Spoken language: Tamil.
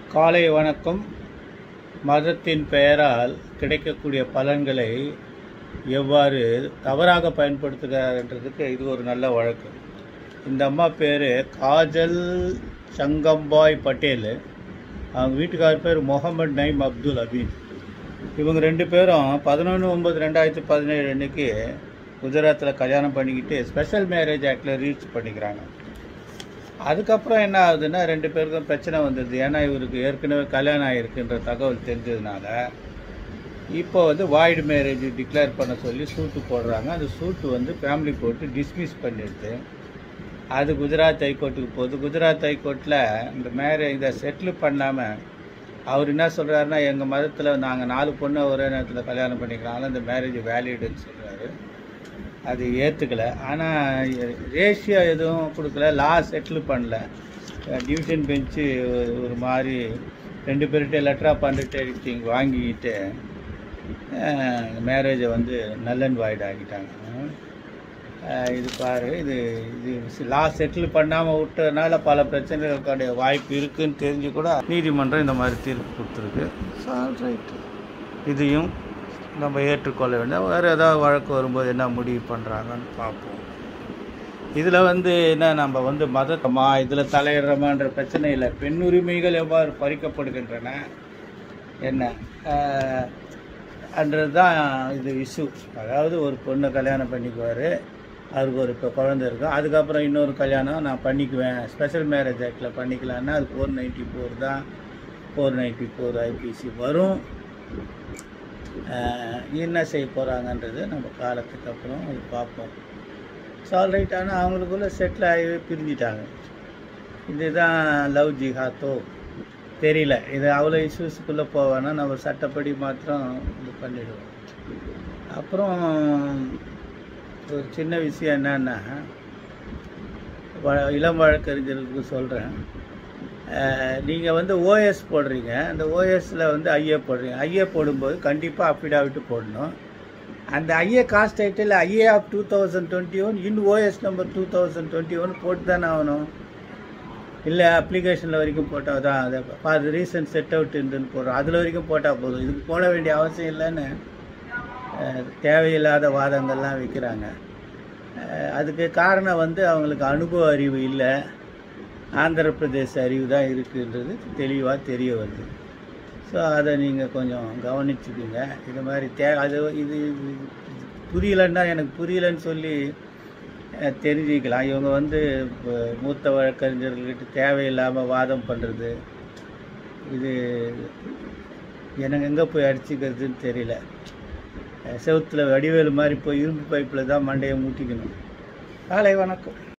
காலை வணக்கம் மதத்தின் பெயரால் கிடைக்கக்கூடிய பலன்களை எவ்வாறு தவறாக பயன்படுத்துகிறார்ன்றதுக்கு இது ஒரு நல்ல வழக்கு இந்த அம்மா பேர் காஜல் சங்கம்பாய் பட்டேல் அவங்க வீட்டுக்கார் பேர் முகமது நைம் அப்துல் அபீன் இவங்க ரெண்டு பேரும் பதினொன்று ஒம்பது ரெண்டாயிரத்தி பதினேழு அன்னைக்கு குஜராத்தில் கல்யாணம் பண்ணிக்கிட்டு ஸ்பெஷல் மேரேஜ் ஆக்டில் ரீச் பண்ணிக்கிறாங்க அதுக்கப்புறம் என்ன ஆகுதுன்னா ரெண்டு பேருக்கும் பிரச்சனை வந்துடுது ஏன்னா இவருக்கு ஏற்கனவே கல்யாணம் ஆகிருக்குன்ற தகவல் தெரிஞ்சதுனால இப்போ வந்து வாய்டு மேரேஜ் டிக்ளேர் பண்ண சொல்லி சூட்டு போடுறாங்க அந்த சூட்டு வந்து ஃபேமிலி கோர்ட்டு டிஸ்மிஸ் பண்ணிடுது அது குஜராத் ஹைகோர்ட்டுக்கு போகுது குஜராத் ஹைகோர்ட்டில் இந்த மேரேஜ் இதை செட்டில் பண்ணாமல் அவர் என்ன சொல்கிறாருன்னா எங்கள் மதத்தில் நாங்கள் நாலு பொண்ணை ஒரே நேரத்தில் கல்யாணம் பண்ணிக்கிறாங்களோ இந்த மேரேஜ் வேலிடுன்னு சொல்கிறாரு அது ஏற்றுக்கல ஆனால் ரேஷியோ எதுவும் கொடுக்கல லா செட்டில் பண்ணல டிவிஷன் பெஞ்சு ஒரு மாதிரி ரெண்டு பேர்கிட்ட லெட்டர் ஆஃப் அண்டர்டேக்கிங் வாங்கிக்கிட்டு மேரேஜை வந்து நல்லன் வாய்டு ஆக்கிட்டாங்க அஹ் இது பாரு இது இது லா செட்டில் பண்ணாமல் விட்டதுனால பல பிரச்சனைகளுக்கான வாய்ப்பு இருக்குன்னு தெரிஞ்சு கூட நீதிமன்றம் இந்த மாதிரி தீர்ப்பு கொடுத்துருக்கு ரைட்டு இதையும் நம்ம ஏற்றுக்கொள்ள வேண்டாம் வேறு ஏதாவது வழக்கு வரும்போது என்ன முடிவு பண்ணுறாங்கன்னு பார்ப்போம் இதில் வந்து என்ன நம்ம வந்து மதத்தமா இதில் தலையிடுறோமான்ற பிரச்சனை இல்லை பெண் உரிமைகள் எவ்வாறு பறிக்கப்படுகின்றன என்ன ஆஹ், அன்றது தான் இது இஷ்யூ அதாவது ஒரு பொண்ணை கல்யாணம் பண்ணிக்குவார் அவருக்கு ஒரு இப்போ குழந்தை இருக்கும் அதுக்கப்புறம் இன்னொரு கல்யாணம் நான் பண்ணிக்குவேன் ஸ்பெஷல் மேரேஜ் ஆக்டில் பண்ணிக்கலான்னா அது ஃபோர் நைன்ட்டி ஃபோர் தான் ஃபோர் நைன்ட்டி ஃபோர் ஐபிசி வரும் ஆஹ் என்ன செய்ய போகிறாங்கன்றது நம்ம காலத்துக்கு அப்புறம் அது பார்ப்போம் சால் ரைட் ஆனால் அவங்களுக்குள்ள செட்டில் ஆகி பிரிஞ்சிட்டாங்க இதுதான் லவ் ஜிஹாத்தோ தெரியல இது அவ்வளோ இஷ்யூஸுக்குள்ளே போவேன்னா நம்ம சட்டப்படி மாத்திரம் இது பண்ணிடுவோம் அப்புறம் ஒரு சின்ன விஷயம் என்னன்னா வ- இளம் வழக்கறிஞர்களுக்கு சொல்கிறேன் நீங்கள் வந்து ஓஎஸ் போடுறீங்க அந்த ஓஎஸில் வந்து ஐஏ போடுறீங்க ஐஏ போடும்போது கண்டிப்பாக அஃபிடாவிட் போடணும் அந்த IA cause title IA of two thousand twenty one in OS number two thousand twenty one போட்டு தானே ஆகணும் இல்லை அப்ளிகேஷனில் வரைக்கும் போட்டால் தான் அதை ஃபார் ரீசன் செட் அவுட் இருந்துன்னு போடுறோம் அதில் வரைக்கும் போட்டால் போதும் இதுக்கு போட வேண்டிய அவசியம் இல்லைன்னு அஹ், தேவையில்லாத வாதங்கள்லாம் வைக்கிறாங்க அஹ், அதுக்கு காரணம் வந்து அவங்களுக்கு அனுபவ அறிவு இல்லை ஆந்திர பிரதேச அறிவு தான் இருக்குன்றது தெளிவாக தெரிய வருது ஸோ அதை நீங்கள் கொஞ்சம் கவனிச்சுக்குங்க இது மாதிரி தே அது இது இது புரியலன்னா எனக்கு புரியலன்னு சொல்லி அஹ், தெரிஞ்சுக்கலாம் இவங்க வந்து இப்ப மூத்த வழக்கறிஞர்கள்கிட்ட தேவையில்லாமல் வாதம் பண்ணுறது இது எனக்கு எங்கே போய் அடிச்சுக்கிறதுன்னு தெரியல செவுத்தில் வடிவேலு மாதிரி போய் இரும்பு பைப்பில் தான் மண்டையை மூட்டிக்கணும் காலை வணக்கம்